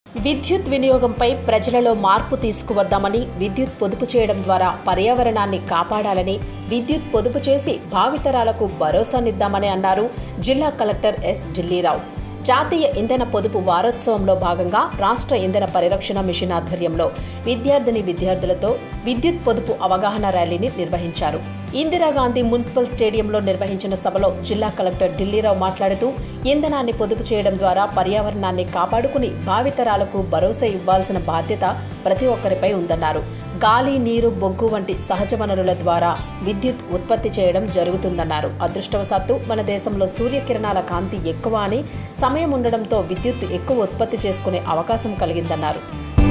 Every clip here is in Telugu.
విద్యుత్ వినియోగంపై ప్రజలలో మార్పు తీసుకువద్దామని విద్యుత్ పొదుపు చేయడం ద్వారా పర్యావరణాన్ని కాపాడాలని విద్యుత్ పొదుపు చేసి భావితరాలకు భరోసానిద్దామని అన్నారు జిల్లా కలెక్టర్ ఎస్ ఢిల్లీరావు జాతీయ ఇంధన పొదుపు వారోత్సవంలో భాగంగా రాష్ట్ర ఇంధన పరిరక్షణ మిషన్ ఆధ్వర్యంలో విద్యార్థిని విద్యార్థులతో విద్యుత్ పొదుపు అవగాహన ర్యాలీని నిర్వహించారు ఇందిరాగాంధీ మున్సిపల్ స్టేడియంలో నిర్వహించిన సభలో జిల్లా కలెక్టర్ ఢిల్లీరావు మాట్లాడుతూ ఇంధనాన్ని పొదుపు చేయడం ద్వారా పర్యావరణాన్ని కాపాడుకుని భావితరాలకు భరోసా ఇవ్వాల్సిన బాధ్యత ప్రతి ఒక్కరిపై ఉందన్నారు గాలి నీరు బొగ్గు వంటి సహజ వనరుల ద్వారా విద్యుత్ ఉత్పత్తి చేయడం జరుగుతుందన్నారు అదృష్టవశాత్తు మన దేశంలో సూర్యకిరణాల కాంతి ఎక్కువ అని సమయం ఉండడంతో విద్యుత్ ఎక్కువ ఉత్పత్తి చేసుకునే అవకాశం కలిగిందన్నారు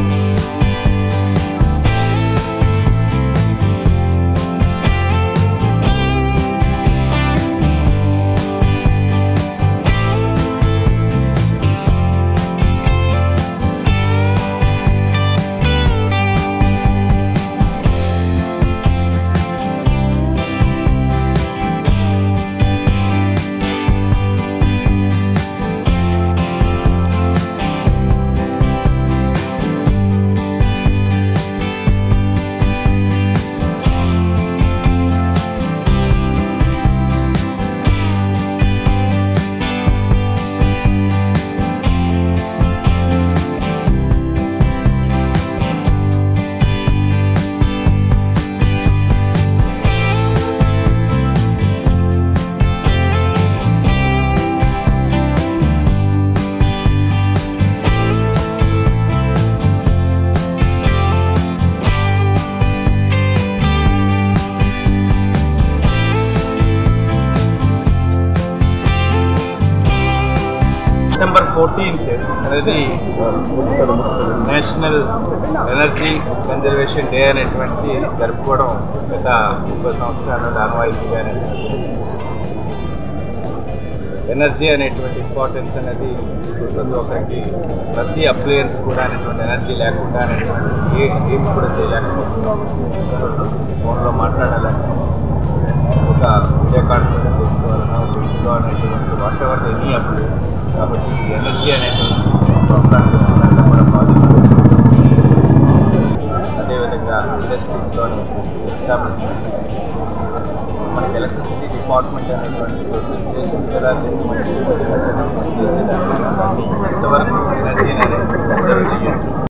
డిసెంబర్ ఫోర్టీన్త్ అనేది నేషనల్ ఎనర్జీ కన్జర్వేషన్ డే అనేటువంటి జరుపుకోవడం గత ముప్పై సంవత్సరాల ఆనవాయితీగానే ఎనర్జీ అనేటువంటి ఇంపార్టెన్స్ అనేది ప్రతి ఒక్కరికి ప్రతి అప్లయన్స్ కూడా అనేటువంటి ఎనర్జీ లేకుండా అనేటువంటి ఏ ఏం కూడా చేయలేకపోతున్నాం ఫోన్లో మాట్లాడాలంటే ఒక వీడియో కాన్ఫరెన్స్ చేసుకోవాలన్నా ఒక ఇంట్లో అనేటువంటి వాట్ ఎవర్ ఎనీ అప్లయన్స్ కాబట్టి ఎనర్జీ అనేటువంటి ప్రస్తుతానికి వచ్చిందంతా కూడా పాజిటివ్ అదేవిధంగా ఇండస్ట్రీస్లోని ఎస్టాబ్లిష్మెంట్స్ మనకి ఎలక్ట్రిసిటీ డిపార్ట్మెంట్ అనేటువంటి ప్రొడ్యూస్ చేసింది కదా దీన్ని మన ఇష్టం వచ్చినట్టు చేసేదాన్ని ఎంతవరకు ఎనర్జీ అనేది కన్జర్వ్ చేయొచ్చు